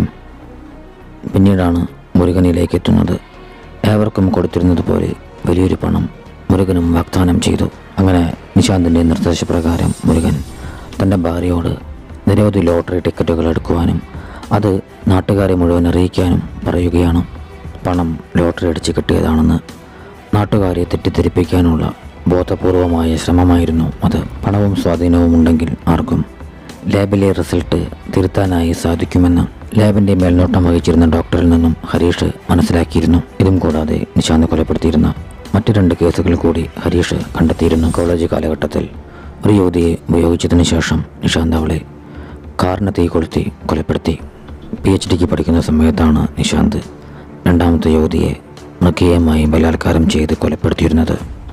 പിന്നീടാണ് മുരുകനിലേക്ക് എത്തുന്നത് ഏവർക്കും കൊടുത്തിരുന്നത് പോലെ വലിയൊരു പണം മുരുകനും വാഗ്ദാനം ചെയ്തു അങ്ങനെ നിശാന്തിൻ്റെ നിർദ്ദേശപ്രകാരം മുരുകൻ തൻ്റെ ഭാര്യയോട് നിരവധി ലോട്ടറി ടിക്കറ്റുകൾ എടുക്കുവാനും അത് നാട്ടുകാരെ മുഴുവൻ അറിയിക്കാനും പറയുകയാണ് പണം ലോട്ടറി അടിച്ച് കിട്ടിയതാണെന്ന് നാട്ടുകാരെ തെറ്റിദ്ധരിപ്പിക്കാനുള്ള ബോധപൂർവമായ ശ്രമമായിരുന്നു അത് പണവും സ്വാധീനവും ഉണ്ടെങ്കിൽ ആർക്കും ലാബിലെ റിസൾട്ട് തിരുത്താനായി സാധിക്കുമെന്ന് ലാബിന്റെ മേൽനോട്ടം വഹിച്ചിരുന്ന ഡോക്ടറിൽ നിന്നും ഹരീഷ് മനസ്സിലാക്കിയിരുന്നു ഇതും കൂടാതെ നിശാന്ത് കൊലപ്പെടുത്തിയിരുന്ന മറ്റു രണ്ട് കേസുകൾ കൂടി ഹരീഷ് കണ്ടെത്തിയിരുന്നു കോളേജ് കാലഘട്ടത്തിൽ ഒരു യുവതിയെ ഉപയോഗിച്ചതിന് ശേഷം നിശാന്ത് അവളെ കാറിന് തീ കൊളുത്തി കൊലപ്പെടുത്തി പി എച്ച് ഡിക്ക് പഠിക്കുന്ന സമയത്താണ് നിശാന്ത് രണ്ടാമത്തെ യുവതിയെ മൃഗീയമായി ബലാത്കാരം ചെയ്ത് കൊലപ്പെടുത്തിയിരുന്നത്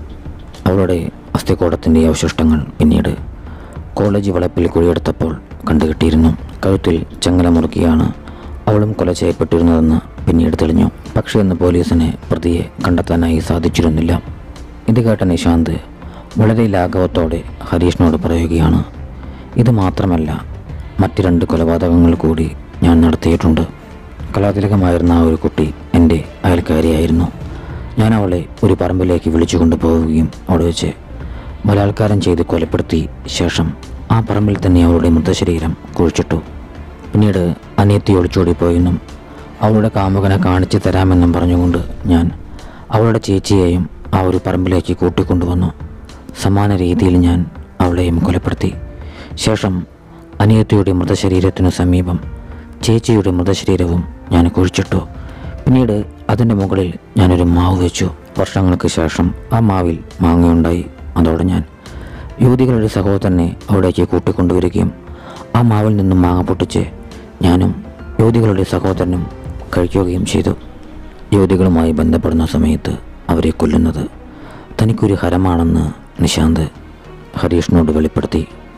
അവളുടെ അസ്ഥികൂടത്തിൻ്റെ അവശിഷ്ടങ്ങൾ പിന്നീട് കോളേജ് വളപ്പിൽ കുഴിയെടുത്തപ്പോൾ കണ്ടുകിട്ടിയിരുന്നു കഴുത്തിൽ ചങ്ങല മുറുക്കിയാണ് അവളും കൊല ചെയ്യപ്പെട്ടിരുന്നതെന്ന് പിന്നീട് തെളിഞ്ഞു പക്ഷേ ഇന്ന് പോലീസിന് പ്രതിയെ കണ്ടെത്താനായി സാധിച്ചിരുന്നില്ല ഇത് കേട്ട നിശാന്ത് വളരെ ലാഘവത്തോടെ ഹരീഷിനോട് പറയുകയാണ് ഇത് മാത്രമല്ല മറ്റ് രണ്ട് കൊലപാതകങ്ങൾ കൂടി ഞാൻ നടത്തിയിട്ടുണ്ട് കലാതിലകമായിരുന്ന ആ ഒരു കുട്ടി എൻ്റെ അയൽക്കാരിയായിരുന്നു ഞാൻ അവളെ ഒരു പറമ്പിലേക്ക് വിളിച്ചു കൊണ്ടുപോവുകയും അവിടെ വെച്ച് ബലാത്കാരം ചെയ്ത് കൊലപ്പെടുത്തി ശേഷം ആ പറമ്പിൽ തന്നെ അവളുടെ മൃതശരീരം കുഴിച്ചിട്ടു പിന്നീട് അനിയത്തി ഒളിച്ചോടിപ്പോയെന്നും അവളുടെ കാമുകനെ കാണിച്ചു തരാമെന്നും പറഞ്ഞുകൊണ്ട് ഞാൻ അവളുടെ ചേച്ചിയെയും ആ ഒരു പറമ്പിലേക്ക് കൂട്ടിക്കൊണ്ടുവന്നു സമാന രീതിയിൽ ഞാൻ അവളെയും കൊലപ്പെടുത്തി ശേഷം അനിയത്തിയുടെ മൃതശരീരത്തിനു സമീപം ചേച്ചിയുടെ മൃതശരീരവും ഞാൻ കുഴിച്ചിട്ടു പിന്നീട് അതിൻ്റെ മുകളിൽ ഞാനൊരു മാവ് വെച്ചു വർഷങ്ങൾക്ക് ശേഷം ആ മാവിൽ മാങ്ങയുണ്ടായി അതോടെ ഞാൻ യുവതികളുടെ സഹോദരനെ അവിടേക്ക് കൂട്ടിക്കൊണ്ടുവരികയും ആ മാവിൽ നിന്നും മാങ്ങ പൊട്ടിച്ച് ഞാനും യുവതികളുടെ സഹോദരനും കഴിക്കുകയും ചെയ്തു യുവതികളുമായി ബന്ധപ്പെടുന്ന സമയത്ത് അവരെ കൊല്ലുന്നത് തനിക്കൊരു ഹരമാണെന്ന് നിശാന്ത് ഹരീഷിനോട് വെളിപ്പെടുത്തി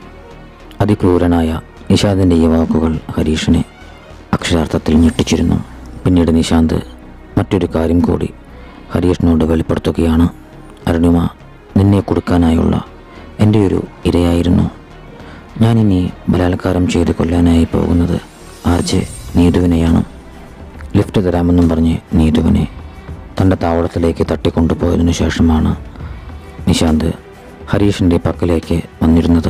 അതിക്രൂരനായ നിശാന്തിൻ്റെ ഈ വാക്കുകൾ ഹരീഷിനെ അക്ഷരാർത്ഥത്തിൽ ഞെട്ടിച്ചിരുന്നു പിന്നീട് നിശാന്ത് മറ്റൊരു കാര്യം കൂടി ഹരീഷിനോട് വെളിപ്പെടുത്തുകയാണ് അരുണിമ നിന്നെ കൊടുക്കാനായുള്ള എൻ്റെ ഒരു ഇരയായിരുന്നു ഞാനിനി ബലാത്കാരം ചെയ്ത് കൊല്ലാനായി പോകുന്നത് ആർജെ നീതുവിനെയാണ് ലിഫ്റ്റ് തരാമെന്നും പറഞ്ഞ് നീതുവിനെ തൻ്റെ താവളത്തിലേക്ക് തട്ടിക്കൊണ്ടുപോയതിനു ശേഷമാണ് നിശാന്ത് ഹരീഷിൻ്റെ പക്കലേക്ക് വന്നിരുന്നത്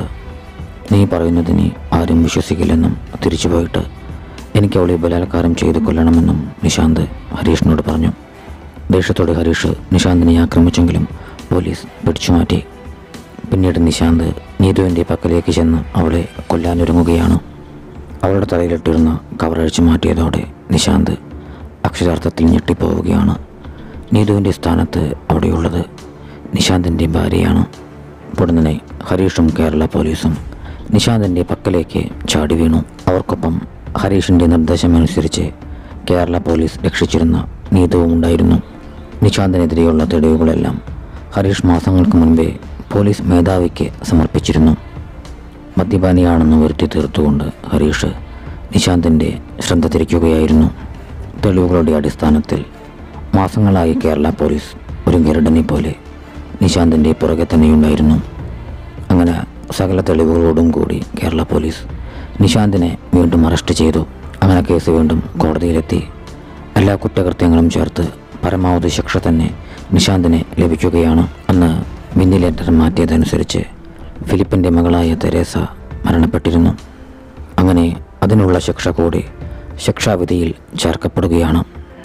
നീ പറയുന്നതിന് ആരും വിശ്വസിക്കില്ലെന്നും തിരിച്ചു പോയിട്ട് എനിക്ക് അവളെ ബലാത്കാരം ചെയ്ത് കൊല്ലണമെന്നും നിശാന്ത് ഹരീഷിനോട് പറഞ്ഞു ദേഷ്യത്തോടെ ഹരീഷ് നിശാന്തിനെ ആക്രമിച്ചെങ്കിലും പോലീസ് പിടിച്ചുമാറ്റി പിന്നീട് നിശാന്ത് നീതുവിൻ്റെ പക്കലേക്ക് ചെന്ന് അവളെ കൊല്ലാനൊരുങ്ങുകയാണ് അവളുടെ തലയിലിട്ടിരുന്ന കവറഴിച്ചു മാറ്റിയതോടെ നിശാന്ത് അക്ഷരാർത്ഥത്തിൽ ഞെട്ടിപ്പോവുകയാണ് നീതുവിൻ്റെ സ്ഥാനത്ത് അവിടെയുള്ളത് നിശാന്തിൻ്റെ ഭാര്യയാണ് പൊടുന്നനെ ഹരീഷും കേരള പോലീസും നിശാന്തിൻ്റെ പക്കലേക്ക് ചാടി വീണു അവർക്കൊപ്പം ഹരീഷിൻ്റെ നിർദ്ദേശമനുസരിച്ച് കേരള പോലീസ് രക്ഷിച്ചിരുന്ന നീതുവും ഉണ്ടായിരുന്നു നിശാന്തിനെതിരെയുള്ള തെളിവുകളെല്ലാം ഹരീഷ് മാസങ്ങൾക്ക് മുൻപേ പോലീസ് മേധാവിക്ക് സമർപ്പിച്ചിരുന്നു മദ്യപാനിയാണെന്ന് വരുത്തി തീർത്തുകൊണ്ട് ഹരീഷ് നിശാന്തിൻ്റെ ശ്രദ്ധ തിരിക്കുകയായിരുന്നു തെളിവുകളുടെ അടിസ്ഥാനത്തിൽ മാസങ്ങളായി കേരള പോലീസ് ഒരു ഗരുഡനെ പോലെ നിശാന്തിൻ്റെ പുറകെ തന്നെയുണ്ടായിരുന്നു അങ്ങനെ സകല തെളിവുകളോടും കൂടി കേരള പോലീസ് നിശാന്തിനെ വീണ്ടും അറസ്റ്റ് ചെയ്തു അങ്ങനെ കേസ് വീണ്ടും കോടതിയിലെത്തി എല്ലാ കുറ്റകൃത്യങ്ങളും ചേർത്ത് പരമാവധി ശിക്ഷ തന്നെ നിശാന്തിന് ലഭിക്കുകയാണ് അന്ന് വെന്റിലേറ്റർ മാറ്റിയതനുസരിച്ച് ഫിലിപ്പിൻ്റെ മകളായ തെരേസ മരണപ്പെട്ടിരുന്നു അങ്ങനെ അതിനുള്ള ശിക്ഷ കൂടി ശിക്ഷാവിധിയിൽ ചേർക്കപ്പെടുകയാണ്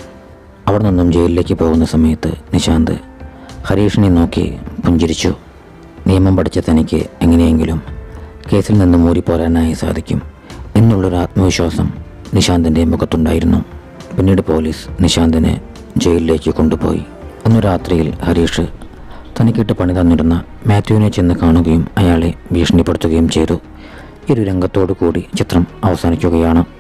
അവിടെ നിന്നും ജയിലിലേക്ക് പോകുന്ന സമയത്ത് നിശാന്ത് ഹരീഷിനെ നോക്കി പുഞ്ചിരിച്ചു നിയമം പഠിച്ച തനിക്ക് എങ്ങനെയെങ്കിലും കേസിൽ നിന്ന് മൂടിപ്പോരാനായി സാധിക്കും എന്നുള്ളൊരു ആത്മവിശ്വാസം നിശാന്തിൻ്റെ മുഖത്തുണ്ടായിരുന്നു പിന്നീട് പോലീസ് നിശാന്തിനെ ജയിലിലേക്ക് കൊണ്ടുപോയി അന്നു രാത്രിയിൽ ഹരീഷ് തനിക്കിട്ട് പണി തന്നിരുന്ന മാത്യുവിനെ ചെന്ന് കാണുകയും അയാളെ ഭീഷണിപ്പെടുത്തുകയും ചെയ്തു ഈ ഒരു രംഗത്തോടു കൂടി ചിത്രം അവസാനിക്കുകയാണ്